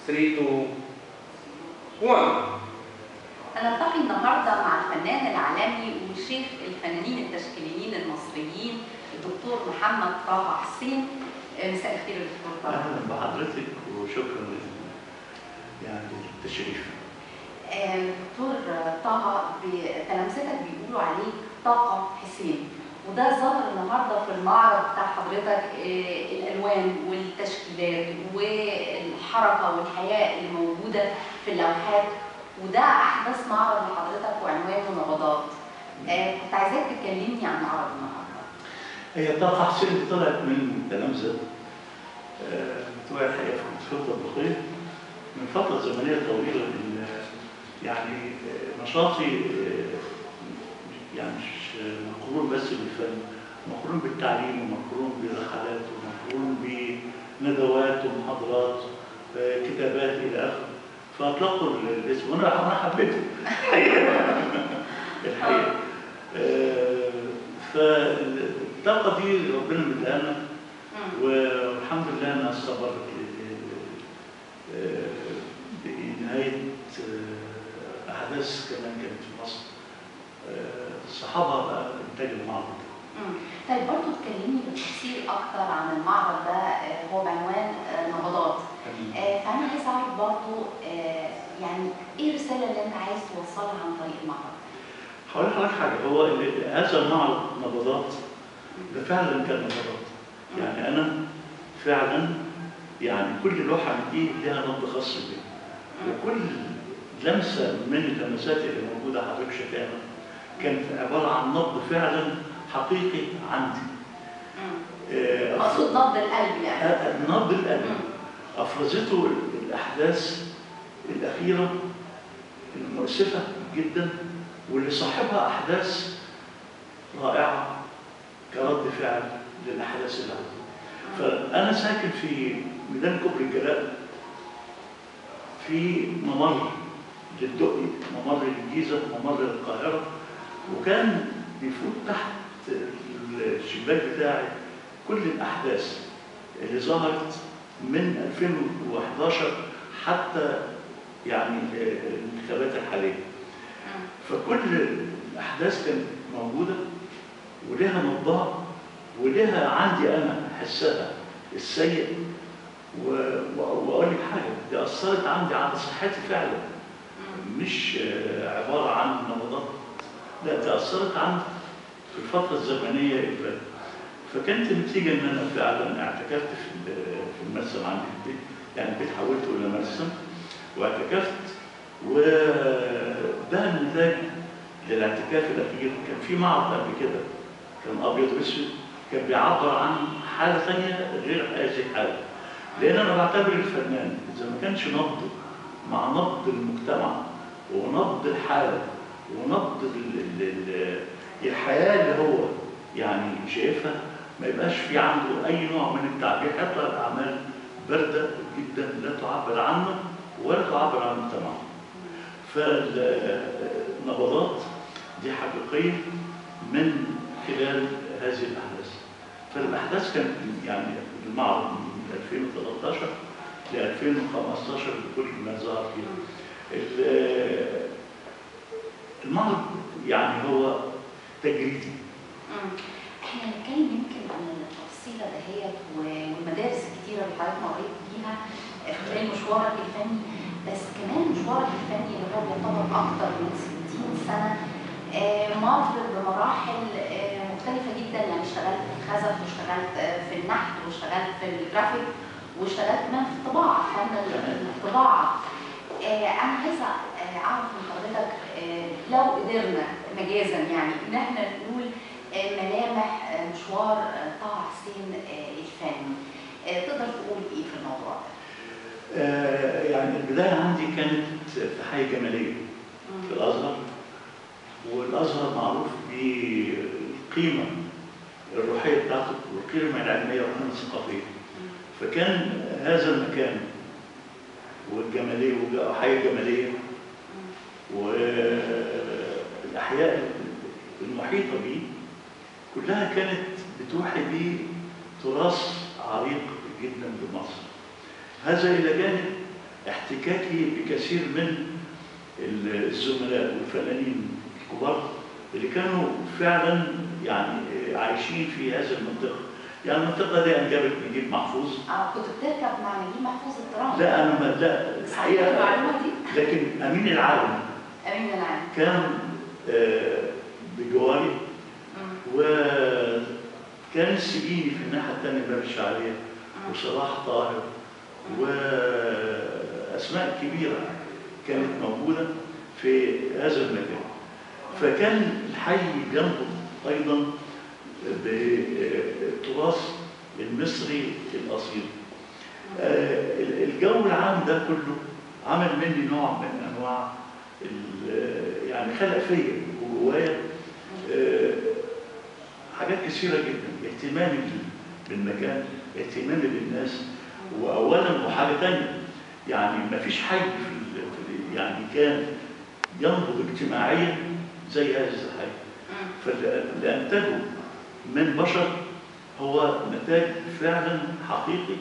3 2 1 هنلتقي النهارده مع الفنان العالمي وشيخ الفنانين التشكيليين المصريين الدكتور محمد طه حسين آه، مساء الخير يا دكتور طه اهلا بحضرتك وشكرا لل- يعني للتشريف آه، دكتور طه ب- تلامذتك بيقولوا عليك طاقة حسين وده ظهر النهارده في المعرض بتاع حضرتك آه، الالوان والتشكيلات والحركه والحياه اللي موجوده في اللوحات وده احدث معرض لحضرتك وعنوانه نبضات آه، كنت عايزاك تكلمني عن معرض النهارده هي طاقة حسين دي طلعت من تلامذة آه، بتوع الحقيقة في الخطة البقية من فترة زمنية طويلة من آه، يعني آه، نشاطي آه، يعني مش مقرون بس بالفن مقرون بالتعليم ومقرون برحلات ومقرون بندوات ومحاضرات آه، كتابات إلى آخره فأطلقوا الاسم وأنا أنا حبيته الحقيقة الحقيقة آه، فالطاقة دي ربنا مديها لنا مم. والحمد لله انها استمرت ل- آه، بنهايه آه، احداث كمان كانت في مصر آه، الصحابه بقى انتاج المعرض مم. طيب برضه تكلمني بالتفصيل اكتر عن المعرض ده آه، هو بعنوان آه، نبضات آه، فانا عايز اعرف برضه آه، يعني ايه الرساله اللي انت عايز توصلها عن طريق المعرض هقول لحضرتك حاجه هو ال- هذا المعرض نبضات ده فعلا كان نبضات يعني انا فعلا يعني كل لوحه من دي لها نبض خاص بيها وكل لمسه من اللمسات اللي موجوده حضرتك شايفاها كانت عباره عن نبض فعلا حقيقي عندي مم. آه، مقصود نبض القلب يعني آه، نبض القلب مم. افرزته الاحداث الاخيره المؤسفه جدا واللي صاحبها احداث رائعه كرد فعل للاحداث اللي عندي فانا ساكن في ميدان كوبري الجلاء في ممر للدقي ممر للجيزه ممر للقاهره وكان بيفوت تحت الشباك بتاعي كل الاحداث اللي ظهرت من 2011 حتى يعني الانتخابات الحاليه مم. فكل الاحداث كانت موجوده ولها نبضها ولها عندي انا حسها السيء و- و- واقول لك حاجه دي اثرت عندي على صحتي فعلا مم. مش آه، عباره عن نبضات لا دي اثرت عندي في الفتره الزمنيه اللي فاتت فكانت النتيجه ان انا فعلا اعتكفت في ال- في المرسم عندي في البيت يعني البيت حولته الى مرسم واعتكفت وده النتاج للاعتكاف الاخير كان في معرض قبل كده كان ابيض واسود كان بيعبر عن حاله ثانيه غير هذه الحاله لان انا بعتبر الفنان اذا ما كانش نبضه مع نبض المجتمع ونبض الحاله ونبض ال- ال- ال- الحياه اللي هو يعني شايفها ما يبقاش في عنده اي نوع من التعبير حتى الاعمال بارده جدا لا تعبر عنه ولا تعبر عن المجتمع فالنبضات دي حقيقيه من خلال هذه الاحداث فالاحداث كانت يعني المعرض من 2013 ل 2015 بكل ما ظهر فيه ال- المعرض يعني هو تجريدي مم. احنا هنتكلم يمكن عن التفصيله دهيت والمدارس الكتيره اللي حضرتك مريت بيها خلال مشوارك الفني بس كمان مشوارك الفني اللي هو بيعتبر اكتر من 60 سنه آه، مر بمراحل آه، مختلفه جدا يعني اشتغلت في الخزف واشتغلت آه، في النحت واشتغلت في الجرافيك واشتغلت كمان في الطباعه فن الطباعه آه، انا عايزه آه، اعرف من حضرتك آه، لو قدرنا مجازا يعني ان احنا نقول آه، ملامح آه، مشوار آه، طه حسين آه، الفني آه، تقدر تقول ايه في الموضوع ده؟ آه، يعني البدايه عندي كانت في حي جماليه في الازهر والازهر معروف بالقيمه الروحيه بتاعته والقيمه العلميه والقيمه الثقافيه فكان هذا المكان والجماليه وحي الجماليه والاحياء المحيطه به كلها كانت بتوحي بتراث عريق جدا بمصر هذا الى جانب احتكاكي بكثير من الزملاء والفنانين الكبار اللي كانوا فعلا يعني عايشين في هذه المنطقه يعني المنطقه دي انجبت نجيب محفوظ اه كنت بتركب مع نجيب محفوظ الترام لا انا ما لا صحيح الحقيقه المعلومه دي لكن امين العالم امين العام كان آه، بجواري مم. وكان السجيني في الناحيه الثانيه باب الشعريه مم. وصلاح طاهر واسماء كبيره كانت موجوده في هذا المكان فكان الحي بينبض ايضا بالتراث المصري الاصيل آه، الجو العام ده كله عمل مني نوع من انواع ال- يعني خلق فيا وجوايا آه، حاجات كثيره جدا اهتمامي بال- بالمكان اهتمامي بالناس واولا وحاجه ثانيه يعني ما فيش حي في ال- في ال- يعني كان ينبض اجتماعيا زي هذا الحي مم. فاللي انتجه من بشر هو نتاج فعلا حقيقي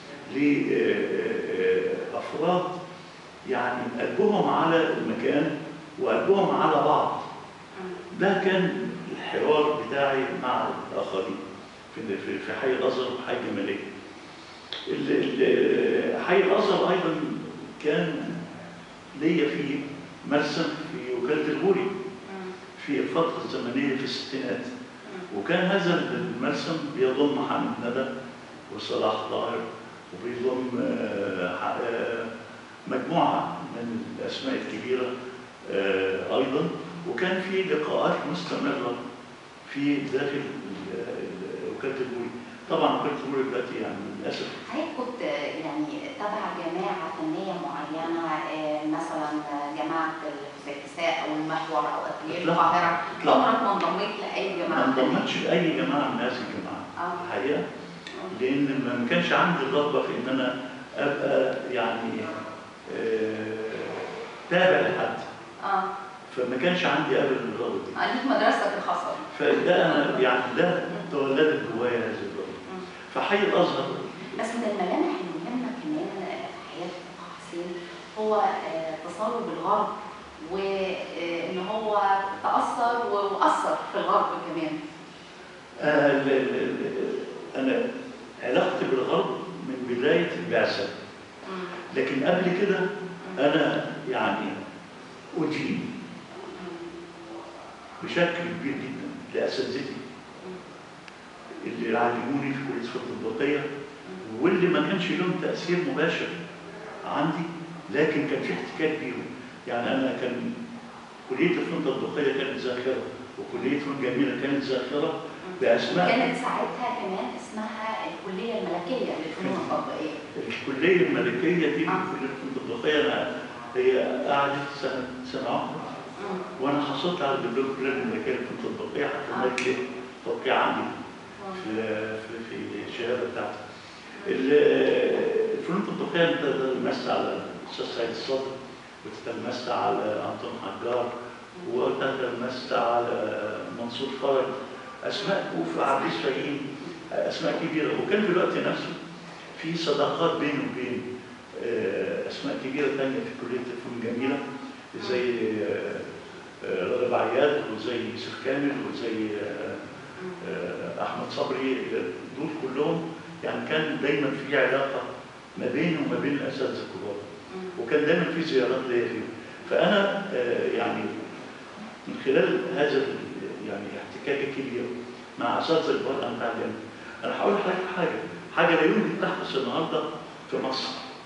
لافراد يعني قلبهم على المكان وقلبهم على بعض مم. ده كان الحوار بتاعي مع الاخرين في في في حي الازهر وحي جماليه ال- ال- حي الازهر ايضا كان ليا فيه مرسم في وكاله الغوري مم. في الفتره الزمنيه في الستينات مم. وكان هذا المرسم بيضم محمد ندى وصلاح طاهر وبيضم آه، ح- آه، مجموعة من الأسماء الكبيرة آه، أيضا وكان في لقاءات مستمرة في داخل ال- ال- وكالة البوري طبعا وكالة البوري دلوقتي يعني للأسف حضرتك كنت يعني تبع جماعة فنية معينة آه، مثلا جماعة الكساء أو المحور أو أتلية لا. القاهرة لا. عمرك ما انضميت لأي ما جماعة انضمتش لأي جماعة من هذه الجماعات اه الحقيقة لان ما ما كانش عندي الرغبه في ان انا ابقى يعني آه، تابع لحد اه فما كانش عندي ابدا الرغبه دي آه، ليك مدرستك الخاصة فده انا يعني ده تولدت جوايا هذه الرغبه مم. فحي الازهر بس من الملامح المهمة كمان في حياة أخ حسين هو آه، اتصاله بالغرب وإن هو تأثر وأثر في الغرب كمان آه، ال- ال- ال- انا علاقتي بالغرب من بدايه البعثه مم. لكن قبل كده انا يعني ادين بشكل كبير جدا لاساتذتي اللي علموني في كليه الفقه التطبيقيه واللي ما كانش لهم تاثير مباشر عندي لكن كان في احتكاك بيهم يعني انا كان كليه الفنون التطبيقيه كانت ذاخره وكليه فنون جميله كانت ذاخره باسماء كانت ساعتها كمان اسمها الكلية الملكية للفنون التطبيقية الكليه الملكيه دي آه. كليه الفنون التطبيقيه انا هي قعدت سنه سنه واحده مم. وانا حصلت على الدبلوم الكليه الملكيه للفنون التطبيقيه حتى آه. الملك توقيع عندي مم. في في في الشهاده بتاعتي. ال- الفنون التطبيقيه انت تلمست على الاستاذ سعيد الصدر وتلمست على انطون حجار وتلمست على منصور فرج اسماء كوفه عبد فهيم اسماء كبيره وكان في الوقت نفسه في صداقات بيني وبين آه، اسماء كبيره ثانيه في كليه الفنون الجميله زي آه، آه، رغب عياد وزي يوسف كامل وزي آه، آه، احمد صبري دول كلهم يعني كان دايما في علاقه ما بيني وما بين الاساتذه الكبار مم. وكان دايما في زيارات ليا فيهم فانا آه، يعني من خلال هذا ال- يعني احتكاك الكبير مع اساتذه كبار انا اتعلمت انا هقول لحضرتك حاجه حاجه لا يمكن تحدث النهارده في مصر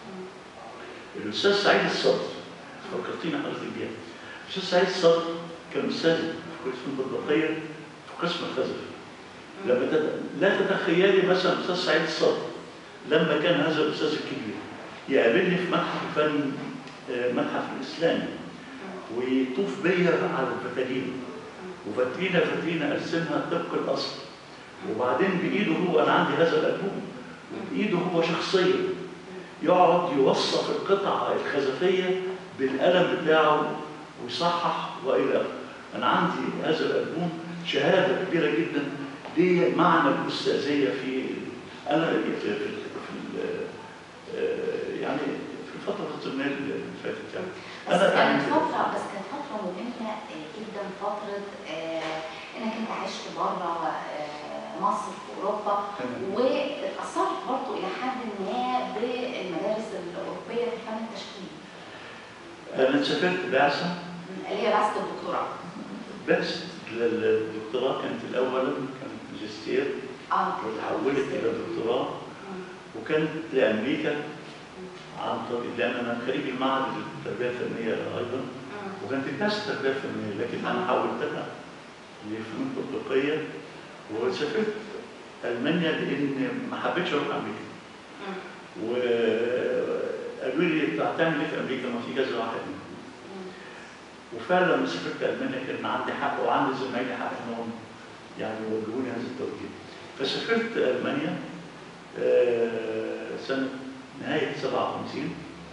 الاستاذ سعيد الصدر فكرتيني حضرتك بيها الاستاذ سعيد الصدر كان استاذ في كليه الفنون التطبيقيه في قسم الخزف لما تت... لا تتخيلي مثلا الاستاذ سعيد الصدر لما كان هذا الاستاذ الكبير يقابلني في متحف الفن آه، متحف الاسلامي ويطوف بيا على الفتالين وفترينه فترينه ارسمها طبق الاصل وبعدين بايده هو انا عندي هذا الالبوم بايده هو شخصيا يقعد يوصف القطعه الخزفيه بالقلم بتاعه ويصحح والى اخره انا عندي هذا الالبوم شهاده كبيره جدا ليه معنى الاستاذيه في انا في, في, في, في آه، يعني في الفتره الزمنيه اللي فاتت يعني بس أنا كانت يعني- فترة بس كانت فترة مهمة آه، جدا فترة آه، انك انت عشت بره آه، مصر في اوروبا واتأثرت برضه الى حد ما بالمدارس الاوروبية في الفن التشكيلي انا سافرت بعثه اللي هي بعثة الدكتوراه. بعثه للدكتوراه كانت الاول كانت ماجستير اه وتحولت الى دكتوراه مم. وكانت لامريكا عن طريق لان انا خريج المعهد التربيه الفنيه ايضا مم. وكانت البحث التربيه الفنيه لكن انا حولتها لفنون تطبيقيه وسافرت المانيا لان ما حبيتش اروح امريكا مم. وقالوا لي انت هتعمل ايه في امريكا ما في كذا واحد مم. وفعلا لما سافرت المانيا كان عندي حق وعندي زمايلي حق انهم يعني يوجهوني هذا التوجيه فسافرت المانيا آه، سنه نهايه 57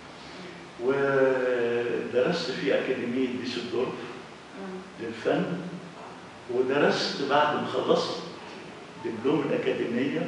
ودرست في اكاديميه ديسلدورف مم. للفن ودرست بعد ما خلصت دبلوم الاكاديميه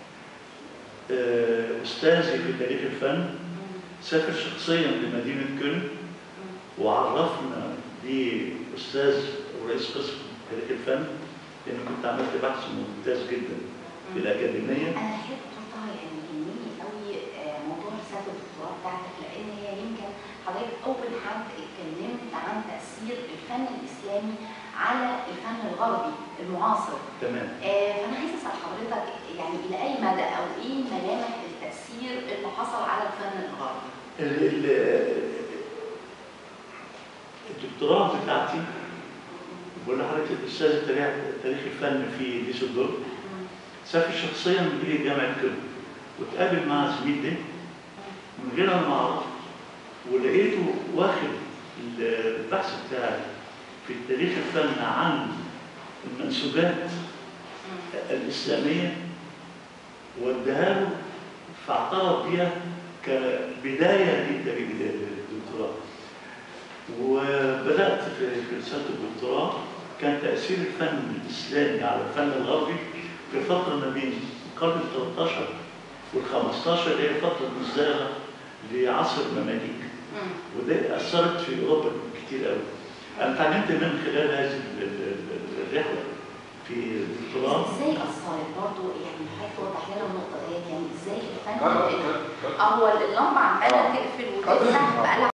آه، استاذي في تاريخ الفن مم. سافر شخصيا لمدينه كولن مم. وعرفنا باستاذ ورئيس قسم تاريخ الفن لان كنت عملت بحث ممتاز جدا في الاكاديميه انا الحقيقه دكتورة يعني يهمني قوي آه، موضوع رساله الدكتوراه بتاعتك لان هي يمكن حضرتك اول حد اتكلمت عن تاثير الفن الاسلامي على الفن الغربي المعاصر تمام آه، فانا عايزه اسال حضرتك يعني الى اي مدى او ايه ملامح التاثير اللي حصل على الفن الغربي؟ ال- ال- الدكتوراه بتاعتي بقول لحضرتك الاستاذ تاريخ تاريخ الفن في ديسلدورف مم. سافر شخصيا لجامعه كولن واتقابل مع زميل ده من غير انا ما اعرف ولقيته واخد البحث بتاعي في تاريخ الفن عن المنسوجات مم. الإسلامية واداها له فاعترف بيها كبداية للتاريخ الدكتوراه وبدأت في في رسالة الدكتوراه كان تأثير الفن الإسلامي على الفن الغربي في الفترة ما بين القرن ال 13 وال 15 اللي هي فترة مزدهرة لعصر المماليك مم. وده أثرت في أوروبا كتير قوي. أنا اتعلمت من خلال هذه ال- ال- ال- الرحلة في الدكتوراه ازاي اثرت برضه يعني حضرتك توضح لنا النقطه ديت يعني ازاي الفن لا، لا، لا، لا. اه هو اللمبه عماله تقفل وتفتح بقالها